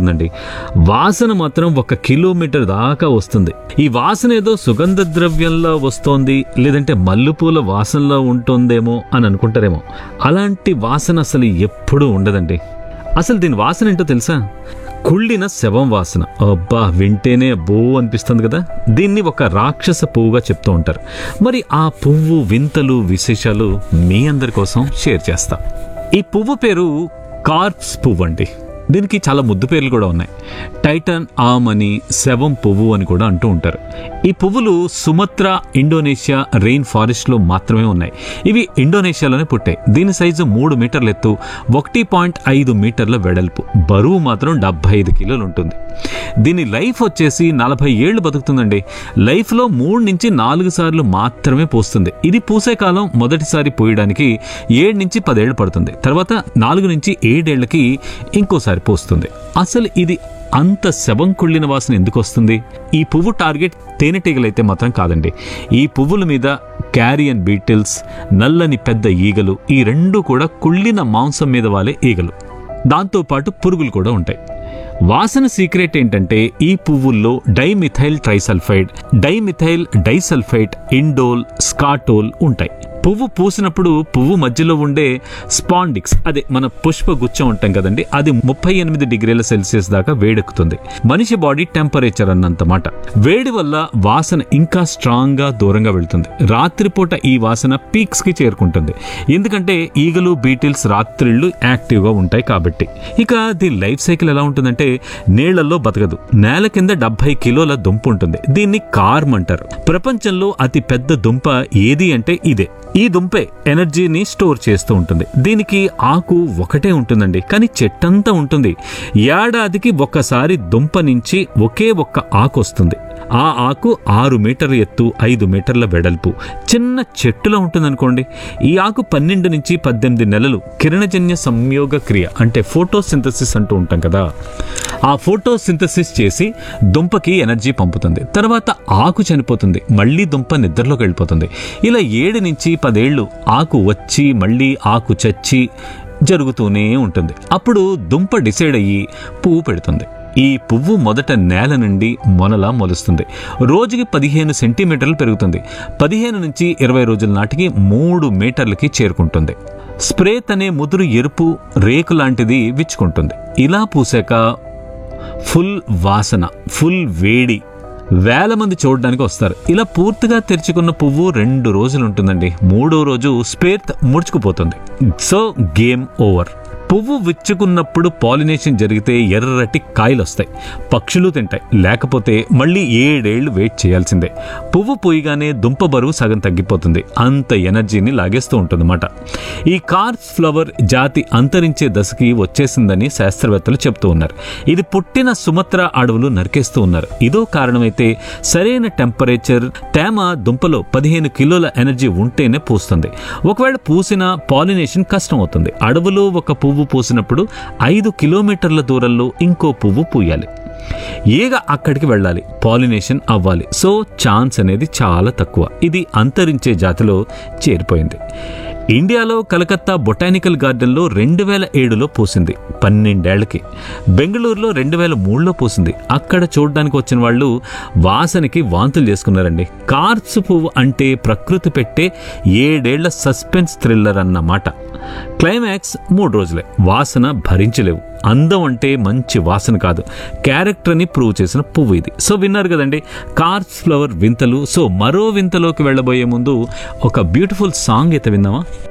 ఉంటుందండి వాసన మాత్రం ఒక కిలోమీటర్ దాకా వస్తుంది ఈ వాసన ఏదో సుగంధ ద్రవ్యంలో వస్తోంది లేదంటే మల్లెపూల వాసనలో ఉంటుందేమో అని అనుకుంటారేమో అలాంటి వాసన అసలు ఎప్పుడూ ఉండదండి అసలు దీని వాసన ఏంటో తెలుసా కుళ్ళిన శవం వాసన అబ్బా వింటేనే బో అనిపిస్తుంది కదా దీన్ని ఒక రాక్షస పువ్వుగా చెప్తూ ఉంటారు మరి ఆ పువ్వు వింతలు విశేషాలు మీ అందరి కోసం షేర్ చేస్తా ఈ పువ్వు పేరు కార్ప్స్ పువ్వు అండి దీనికి చాలా ముద్దు పేర్లు కూడా ఉన్నాయి టైటన్ ఆమ్ అని శవం పువ్వు అని కూడా అంటూ ఉంటారు ఈ పువ్వులు సుమత్రా ఇండోనేషియా రెయిన్ ఫారెస్ట్లో మాత్రమే ఉన్నాయి ఇవి ఇండోనేషియాలోనే పుట్టాయి దీని సైజు మూడు మీటర్ల ఎత్తు ఒకటి పాయింట్ ఐదు మీటర్ల వెడల్పు బరువు మాత్రం డెబ్బై ఐదు కిలోలు ఉంటుంది దీని లైఫ్ వచ్చేసి నలభై ఏళ్ళు బతుకుతుందండి లైఫ్లో మూడు నుంచి నాలుగు సార్లు మాత్రమే పూస్తుంది ఇది పూసే కాలం మొదటిసారి పూయడానికి ఏడు నుంచి పదేళ్ళు పడుతుంది తర్వాత నాలుగు నుంచి ఏడేళ్లకి ఇంకోసారి పూస్తుంది అసలు ఇది అంత శవం కుళ్ళిన వాసన ఎందుకు వస్తుంది ఈ పువ్వు టార్గెట్ తేనెటీగలైతే మాత్రం కాదండి ఈ పువ్వుల మీద క్యారియన్ బీటిల్స్ నల్లని పెద్ద ఈగలు ఈ రెండు కూడా కుళ్ళిన మాంసం మీద వాలే ఈగలు దాంతోపాటు పురుగులు కూడా ఉంటాయి వాసన సీక్రెట్ ఏంటంటే ఈ పువ్వుల్లో dimethyl trisulfide dimethyl disulfide indole skatole ఉంటాయి పువ్వు పూసినప్పుడు పువ్వు మధ్యలో ఉండే స్పాండిక్స్ అదే మన పుష్ప గుచ్చం ఉంటాం కదండి అది ముప్పై ఎనిమిది డిగ్రీల సెల్సియస్ దాకా వేడెక్కుతుంది మనిషి బాడీ టెంపరేచర్ అన్నంత మాట వేడి వల్ల వాసన ఇంకా స్ట్రాంగ్ గా దూరంగా వెళ్తుంది రాత్రిపూట ఈ వాసన పీక్స్ కి చేరుకుంటుంది ఎందుకంటే ఈగలు బీటిల్స్ రాత్రిళ్ళు యాక్టివ్ గా ఉంటాయి కాబట్టి ఇక దీని లైఫ్ సైకిల్ ఎలా ఉంటుందంటే నీళ్లలో బతకదు నేల కింద డెబ్బై కిలోల దుంప ఉంటుంది దీన్ని కార్మ్ అంటారు ప్రపంచంలో అతి పెద్ద దుంప ఏది అంటే ఇదే ఈ దుంపే ఎనర్జీని స్టోర్ చేస్తూ ఉంటుంది దీనికి ఆకు ఒకటే ఉంటుందండి కానీ చెట్టంతా ఉంటుంది ఏడాదికి ఒక్కసారి దుంప నుంచి ఒకే ఒక్క ఆకు వస్తుంది ఆ ఆకు ఆరు మీటర్ల ఎత్తు ఐదు మీటర్ల వెడల్పు చిన్న చెట్టులా ఉంటుందనుకోండి ఈ ఆకు పన్నెండు నుంచి పద్దెనిమిది నెలలు కిరణజన్య సంయోగ క్రియ అంటే ఫోటోసింథసిస్ అంటూ ఉంటాం కదా ఆ ఫోటోసింథసిస్ చేసి దుంపకి ఎనర్జీ పంపుతుంది తర్వాత ఆకు చనిపోతుంది మళ్ళీ దుంప నిద్రలోకి వెళ్ళిపోతుంది ఇలా ఏడు నుంచి పదేళ్ళు ఆకు వచ్చి మళ్ళీ ఆకు చచ్చి జరుగుతూనే ఉంటుంది అప్పుడు దుంప డిసైడ్ అయ్యి పువ్వు పెడుతుంది ఈ పువ్వు మొదట నేల నుండి మొనలా మొలుస్తుంది రోజుకి పదిహేను సెంటీమీటర్లు పెరుగుతుంది పదిహేను నుంచి ఇరవై రోజుల నాటికి మూడు మీటర్లకి చేరుకుంటుంది స్ప్రేత్ అనే ముదురు ఎరుపు రేకు లాంటిది విచ్చుకుంటుంది ఇలా పూసాక ఫుల్ వాసన ఫుల్ వేడి వేల మంది చూడడానికి వస్తారు ఇలా పూర్తిగా తెరుచుకున్న పువ్వు రెండు రోజులు ఉంటుందండి మూడో రోజు స్పేర్త్ ముడుచుకుపోతుంది సో గేమ్ ఓవర్ పువ్వు విచ్చుకున్నప్పుడు పాలినేషన్ జరిగితే ఎర్రటి కాయలు వస్తాయి పక్షులు తింటాయి లేకపోతే మళ్ళీ ఏడేళ్లు వెయిట్ చేయాల్సిందే పువ్వు పోయిగానే దుంప బరువు సగం తగ్గిపోతుంది అంత ఎనర్జీని లాగేస్తూ ఉంటుందన్నమాట ఈ కార్స్ ఫ్లవర్ జాతి అంతరించే దశకి వచ్చేసిందని శాస్త్రవేత్తలు చెప్తూ ఉన్నారు ఇది పుట్టిన సుమత్ర అడవులు నరికేస్తూ ఉన్నారు ఇదో కారణమైతే సరైన టెంపరేచర్ తేమ దుంపలో పదిహేను కిలోల ఎనర్జీ ఉంటేనే పూస్తుంది ఒకవేళ పూసిన పాలినేషన్ కష్టం అవుతుంది అడవులో ఒక పువ్వు పూసినప్పుడు ఐదు కిలోమీటర్ల దూరంలో ఇంకో పువ్వు పూయాలి ఈగ అక్కడికి వెళ్ళాలి పాలినేషన్ అవ్వాలి సో ఛాన్స్ అనేది చాలా తక్కువ ఇది అంతరించే జాతిలో చేరిపోయింది ఇండియాలో కలకత్తా బొటానికల్ గార్డెన్లో రెండు వేల ఏడులో పూసింది పన్నెండేళ్లకి బెంగళూరులో రెండు వేల మూడులో పూసింది అక్కడ చూడడానికి వచ్చిన వాళ్ళు వాసనకి వాంతులు చేసుకున్నారండి కార్ప్స్ పువ్వు అంటే ప్రకృతి పెట్టే ఏడేళ్ల సస్పెన్స్ థ్రిల్లర్ అన్నమాట క్లైమాక్స్ మూడు రోజులే వాసన భరించలేవు అందం అంటే మంచి వాసన కాదు క్యారెక్టర్ని ప్రూవ్ చేసిన పువ్వు ఇది సో విన్నారు కదండి కార్స్ ఫ్లవర్ వింతలు సో మరో వింతలోకి వెళ్ళబోయే ముందు ఒక బ్యూటిఫుల్ సాంగ్ అయితే విందామా